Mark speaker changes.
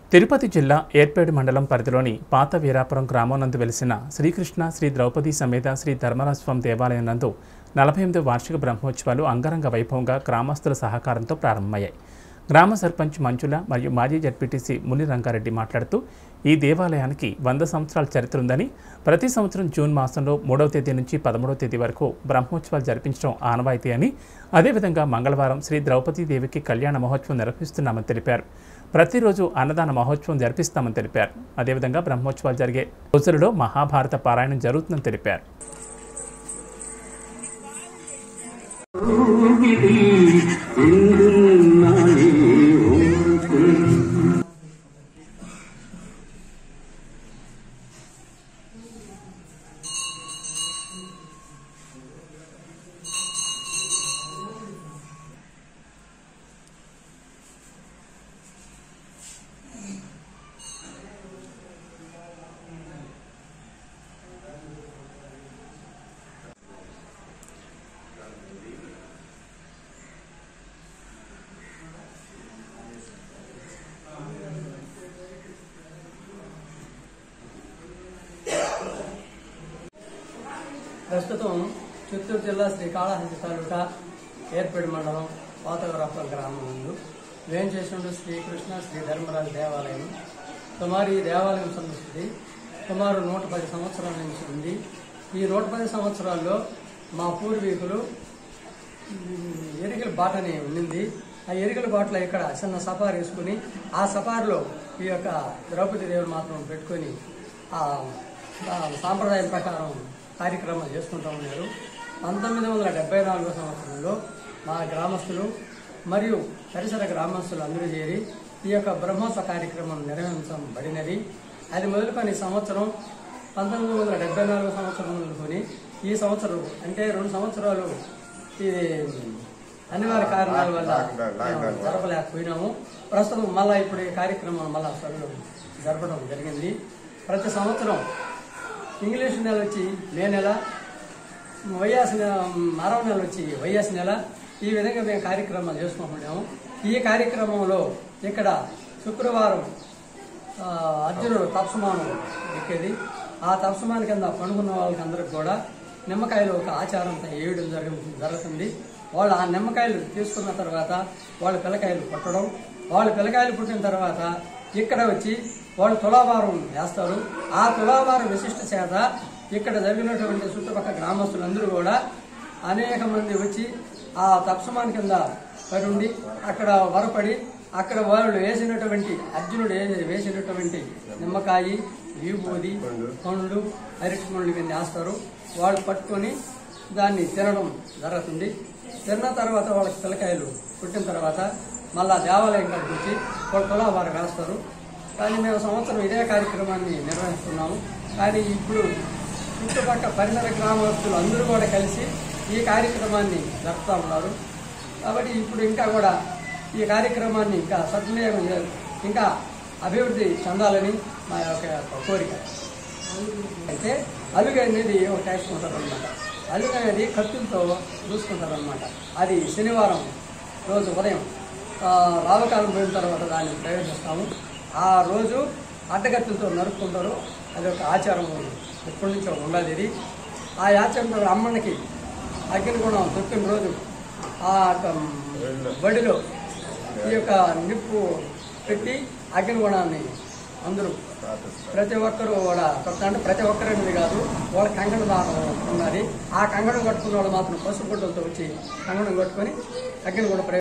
Speaker 1: తిరుపతి జిల్లా ఏర్పేడు మండలం పరిధిలోని పాత వీరాపురం గ్రామం నందు వెలిసిన శ్రీకృష్ణ శ్రీ ద్రౌపది సమేత శ్రీ ధర్మరాజస్వామి దేవాలయం నందు నలభై ఎనిమిది వార్షిక బ్రహ్మోత్సవాలు అంగరంగ వైభవంగా గ్రామస్తుల సహకారంతో ప్రారంభమయ్యాయి గ్రామ సర్పంచ్ మంజుల మరియు మాజీ జడ్పీటీసీ ముని రంగారెడ్డి మాట్లాడుతూ ఈ దేవాలయానికి వంద సంవత్సరాల చరిత్ర ఉందని ప్రతి సంవత్సరం జూన్ మాసంలో మూడవ తేదీ నుంచి పదమూడవ తేదీ వరకు బ్రహ్మోత్సవాలు జరిపించడం ఆనవాయితీ అని అదేవిధంగా మంగళవారం శ్రీ ద్రౌపదీ దేవికి కళ్యాణ మహోత్సవం నిర్వహిస్తున్నామని తెలిపారు ప్రతిరోజు అన్నదాన మహోత్సవం జరిపిస్తామని తెలిపారు అదేవిధంగా బ్రహ్మోత్సవాలు జరిగే రోజులలో మహాభారత పారాయణం జరుగుతుందని తెలిపారు
Speaker 2: ప్రస్తుతం చిత్తూరు జిల్లా శ్రీకాళహస్తి తాలూకా ఏర్పేడు మండలం పాతవరప్ప గ్రామం నందు వేంచేశ్వరుడు శ్రీకృష్ణ శ్రీ ధర్మరాజ దేవాలయం సుమారు ఈ దేవాలయం సంస్కృతి సుమారు నూట పది సంవత్సరాల నుంచి ఉంది ఈ నూట పది సంవత్సరాల్లో మా పూర్వీకులు ఉమ్, ఎరికల బాటని ఉండింది ఆ ఎరికల బాటలో ఇక్కడ చిన్న సఫారీ వేసుకుని ఆ సఫారీలో ఈ యొక్క ద్రౌపది దేవుని మాత్రం పెట్టుకొని ఆ ఆ సాంప్రదాయం ప్రకారం కార్యక్రమాలు చేసుకుంటూ ఉన్నారు పంతొమ్మిది వందల డెబ్బై నాలుగో సంవత్సరంలో మా గ్రామస్తులు మరియు పరిసర గ్రామస్తులు అందరూ చేరి ఈ యొక్క బ్రహ్మోత్సవ కార్యక్రమం నిర్వహించబడినది అది మొదలుకొని ఈ సంవత్సరం పంతొమ్మిది వందల డెబ్బై నాలుగో సంవత్సరం మొదలుకొని ఈ సంవత్సరం అంటే రెండు సంవత్సరాలు ఇది అనివార్య కారణాల వల్ల మేము జరపలేకపోయినాము ప్రస్తుతం మళ్ళా ఇప్పుడు ఈ కార్యక్రమం మళ్ళా సభలో జరపడం జరిగింది ప్రతి సంవత్సరం ఇంగ్లీష్ నెల వచ్చి మే నెల వైఎస్ నెల మరవ నెల వచ్చి వైఎస్ నెల ఈ విధంగా మేము కార్యక్రమాలు చేసుకుంటున్నాము ఈ కార్యక్రమంలో ఇక్కడ శుక్రవారం ఆ, అర్జునుడు తప్సమానం ఎక్కేది ఆ తప్సమాన కింద పండుకున్న వాళ్ళకి అందరికి కూడా నిమ్మకాయలు ఒక ఆచారంతో వేయడం జరుగు జరుగుతుంది వాళ్ళు ఆ నిమ్మకాయలు తీసుకున్న తర్వాత వాళ్ళు పిల్లకాయలు పుట్టడం వాళ్ళు పిల్లకాయలు పుట్టిన తర్వాత ఇక్కడ వచ్చి వాళ్ళు తులాభారం వేస్తారు ఆ తులాభారం విశిష్ట చేత ఇక్కడ జరిగినటువంటి చుట్టుపక్కల గ్రామస్తులందరూ కూడా అనేక మంది వచ్చి ఆ తప్సమాన్ కింద పడి ఉండి అక్కడ వరపడి అక్కడ వాళ్ళు వేసినటువంటి అర్జునుడు ఏ- వేసినటువంటి నిమ్మకాయ విభూది పండ్లు అరటి పండ్లు కింద వేస్తారు వాళ్ళు పట్టుకొని దాన్ని తినడం జరుగుతుంది తిన్న తర్వాత వాళ్ళకి పిల్లకాయలు పుట్టిన తర్వాత మళ్ళా దేవాలయం కాడికి వచ్చి వాళ్ళు తులాభారం వేస్తారు కానీ మేము సంవత్సరం ఇదే కార్యక్రమాన్ని నిర్వహిస్తున్నాము కానీ ఇప్పుడు చుట్టుపక్కల పరిసర గ్రామస్తులు అందరూ కూడా కలిసి ఈ కార్యక్రమాన్ని జరుపుతూ ఉన్నారు కాబట్టి ఇప్పుడు ఇంకా కూడా ఈ కార్యక్రమాన్ని ఇంకా సద్వినియోగం చే- ఇంకా అభివృద్ధి చెందాలని మా యొక్క కోరిక అయితే అలుగు అనేది ఒక టైప్ ఉంటారనమాట అలుగు అనేది కత్తులతో చూసుకుంటారనమాట అది శనివారం రోజు ఉదయం ఆ, రావకాలం పోయిన తర్వాత దాన్ని ప్రవేశిస్తాము ఆ రోజు అడ్డగత్తులతో నరుక్కుంటారు అది ఒక ఆచారం ఎప్పటి నుంచో ఉండదు ఇది ఆ ఆచారం అమ్మనికి అగ్నిగుణం దొక్కిన రోజు ఆ యొక్క బడిలో ఈ యొక్క నిప్పు పెట్టి అగ్నిగుణాన్ని అందరూ ప్రతి ఒక్కరు కూడా కొత్త అంటే ప్రతి ఒక్కరు అనేది కాదు వాళ్ళ కంగణ దానం ఉన్నది ఆ కంగణం కట్టుకున్న వాళ్ళు మాత్రం పసుపు గుడ్డలతో వచ్చి కంగణం కట్టుకొని అగ్ని కూడా